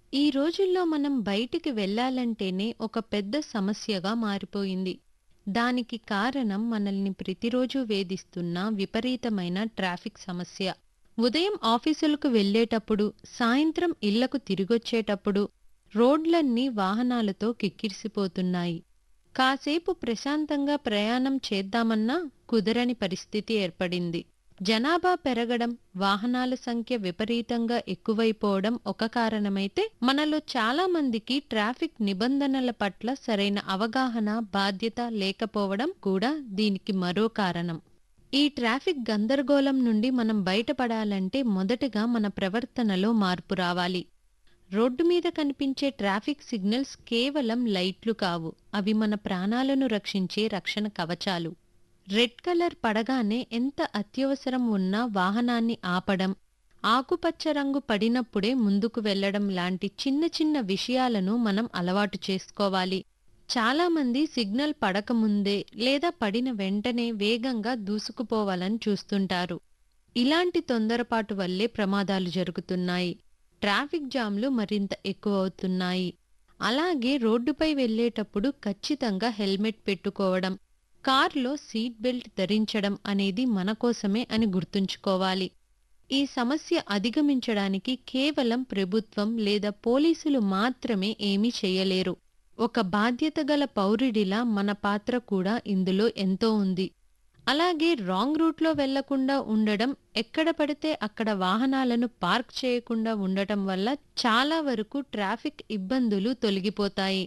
ఈ రోజుల్లో మనం బయటికి వెళ్ళాలంటేనే ఒక పెద్ద సమస్యగా మారిపోయింది దానికి కారణం మనల్ని ప్రతిరోజు వేధిస్తున్న విపరీతమైన ట్రాఫిక్ సమస్య ఉదయం ఆఫీసులకు వెళ్ళేటప్పుడు సాయంత్రం ఇళ్లకు తిరిగొచ్చేటప్పుడు రోడ్లన్నీ వాహనాలతో కిక్కిరిసిపోతున్నాయి కాసేపు ప్రశాంతంగా ప్రయాణం చేద్దామన్నా కుదరని పరిస్థితి ఏర్పడింది జనాభా పెరగడం వాహనాల సంఖ్య విపరీతంగా ఎక్కువైపోవడం ఒక కారణమైతే మనలో చాలా మందికి ట్రాఫిక్ నిబంధనల పట్ల సరైన అవగాహన బాధ్యత లేకపోవడం కూడా దీనికి మరో కారణం ఈ ట్రాఫిక్ గందరగోళం నుండి మనం బయటపడాలంటే మొదటగా మన ప్రవర్తనలో మార్పు రావాలి రోడ్డు మీద కనిపించే ట్రాఫిక్ సిగ్నల్స్ కేవలం లైట్లు కావు అవి మన ప్రాణాలను రక్షించే రక్షణ కవచాలు రెడ్ కలర్ పడగానే ఎంత అత్యవసరం ఉన్నా వాహనాన్ని ఆపడం ఆకుపచ్చ రంగు పడినప్పుడే ముందుకు వెళ్లడం లాంటి చిన్న చిన్న విషయాలను మనం అలవాటు చేసుకోవాలి చాలామంది సిగ్నల్ పడకముందే లేదా పడిన వెంటనే వేగంగా దూసుకుపోవాలని చూస్తుంటారు ఇలాంటి తొందరపాటు వల్లే ప్రమాదాలు జరుగుతున్నాయి ట్రాఫిక్ జామ్లు మరింత ఎక్కువవుతున్నాయి అలాగే రోడ్డుపై వెళ్ళేటప్పుడు ఖచ్చితంగా హెల్మెట్ పెట్టుకోవడం కార్లో సీట్ బెల్ట్ ధరించడం అనేది మన కోసమే అని గుర్తుంచుకోవాలి ఈ సమస్య అధిగమించడానికి కేవలం ప్రభుత్వం లేదా పోలీసులు మాత్రమే ఏమీ చేయలేరు ఒక బాధ్యత గల పౌరుడిలా మన పాత్ర కూడా ఇందులో ఎంతో ఉంది అలాగే రాంగ్ రూట్లో వెళ్లకుండా ఉండడం ఎక్కడ పడితే అక్కడ వాహనాలను పార్క్ చేయకుండా ఉండటం వల్ల చాలా వరకు ట్రాఫిక్ ఇబ్బందులు తొలగిపోతాయి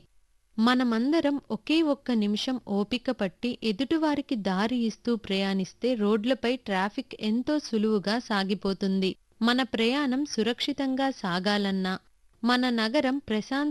మనమందరం ఒకే ఒక్క నిమిషం ఓపిక పట్టి ఎదుటివారికి దారి ఇస్తూ ప్రయాణిస్తే రోడ్లపై ట్రాఫిక్ ఎంతో సులువుగా సాగిపోతుంది మన ప్రయాణం సురక్షితంగా సాగాలన్నా మన నగరం ప్రశాంత